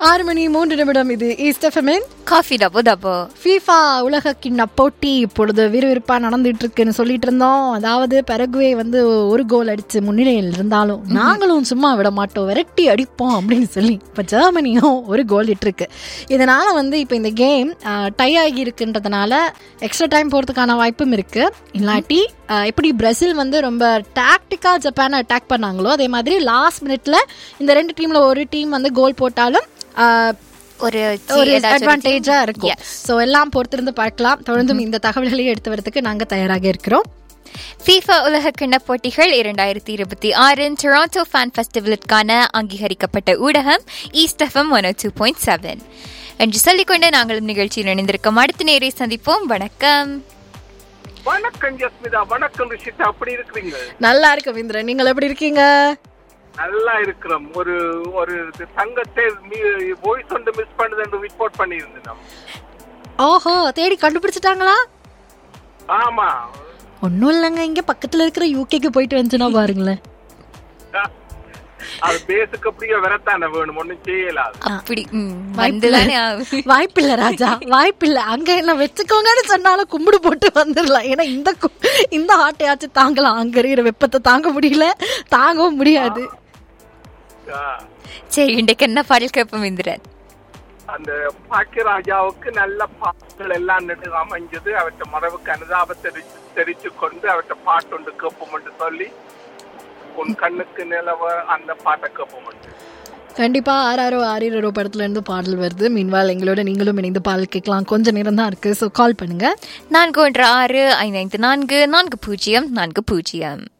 ஆறு மணி மூன்று நிமிடம் இது ஈஸ்டஃபமின் காஃபி டபோ டபோ ஃபீஃபா உலக கிண்ண போட்டி இப்பொழுது விறுவிறுப்பா நடந்துட்டு இருக்குன்னு சொல்லிட்டு இருந்தோம் அதாவது பெரகுவே வந்து ஒரு கோல் அடிச்சு முன்னிலையில் இருந்தாலும் நாங்களும் சும்மா விட மாட்டோம் விரட்டி அடிப்போம் அப்படின்னு சொல்லி இப்ப ஜெர்மனியும் ஒரு கோல் இட்டிருக்கு இதனால வந்து இப்ப இந்த கேம் டை ஆகி இருக்குன்றதுனால எக்ஸ்ட்ரா டைம் போறதுக்கான வாய்ப்பும் இருக்கு இல்லாட்டி அஹ், எப்படி பிரேசில் வந்து ரொம்ப டாக்டிக்கா ஜப்பானை அட்டாக் பண்ணாங்களோ அதே மாதிரி லாஸ்ட் மினிட்ல இந்த ரெண்டு டீம்ல ஒரு டீம் வந்து கோல் போட்டாலும் அஹ், ஒரு ஒரு ஏதாச்சும் அட்வான்டேஜா இருக்கும் Yes. சோ எல்லாம் பொறுத்திருந்து பார்க்கலாம் தொடர்ந்தும் இந்த தகவல்களை எடுத்து வரதுக்கு நாங்க தயாராக இருக்கிறோம் ஃபீஃபா உலக கிண்ண போட்டிகள் இரண்டாயிரத்தி இருபத்தி ஆறின் டொராண்டோ ஃபேன் ஃபெஸ்டிவலுக்கான அங்கீகரிக்கப்பட்ட ஊடகம் east FM one two point seven என்று சொல்லிக்கொண்டு நாங்களும் நிகழ்ச்சியில் இணைந்திருக்கும் அடுத்த நேரை சந்திப்போம் வணக்கம் வணக்கம் ஜஸ்மிதா வணக்கம் ரிஷிதா அப்படி இருக்கிறீங்க நல்லா இருக்கு விந்திரன் நீங்கள் எப்படி இருக்கீங்க நல்லா இருக்கிறோம் ஒரு ஒரு தங்கத்தை வாய்ஸ் ஒன்று மிஸ் பண்ணுது என்று ரிப்போர்ட் பண்ணியிருந்தோம் ஓஹோ தேடி கண்டுபிடிச்சிட்டாங்களா ஆமா ஒன்றும் இல்லைங்க இங்க பக்கத்துல இருக்கிற யூகேக்கு போயிட்டு வந்துச்சுன்னா பாருங்களேன் அது பேசுக்கு அப்படியே வரத்தானே வேணும் ஒண்ணும் செய்யலாது அப்படி ம், வாய்ப்பில்ல வந்துதானே ஆகும். வாய்ப்பில்ல ராஜா வாய்ப்பில்ல அங்க என்ன வச்சுக்கோங்கன்னு சொன்னாலும் கும்பிடு போட்டு வந்துடலாம் ஏன்னா இந்த கு- இந்த ஆட்டையாச்சும் தாங்கலாம் அங்க இருக்கிற வெப்பத்தை தாங்க முடியல தாங்கவும் முடியாது ஆ. சரி இன்றைக்கு என்ன பாடல் கேட்போம் இந்திரன் அந்த பாக்கியராஜாவுக்கு நல்ல பாட்டுகள் எல்லாம் நெடு அமைஞ்சது அவற்றை மரபுக்கு அனுதாபத்தை தெரிச்சு தெரிச்சு கொண்டு அவற்றை பாட்டு ஒன்று கேட்போம் என்று சொல்லி உன் கண்ணுக்கு நிலவ அந்த பாட்டை கேட்போம் என்று கண்டிப்பா ஆறாரோ ஆறிரோ படத்துல இருந்து பாடல் வருது மீன்வால் எங்களோட நீங்களும் இணைந்து பாடல் கேட்கலாம் கொஞ்ச நேரம் தான் இருக்கு ஸோ கால் பண்ணுங்க நான்கு ஒன்று ஆறு ஐந்து ஐந்து நான்கு நான்கு பூஜ்ஜியம் நான்கு பூஜ்ஜியம்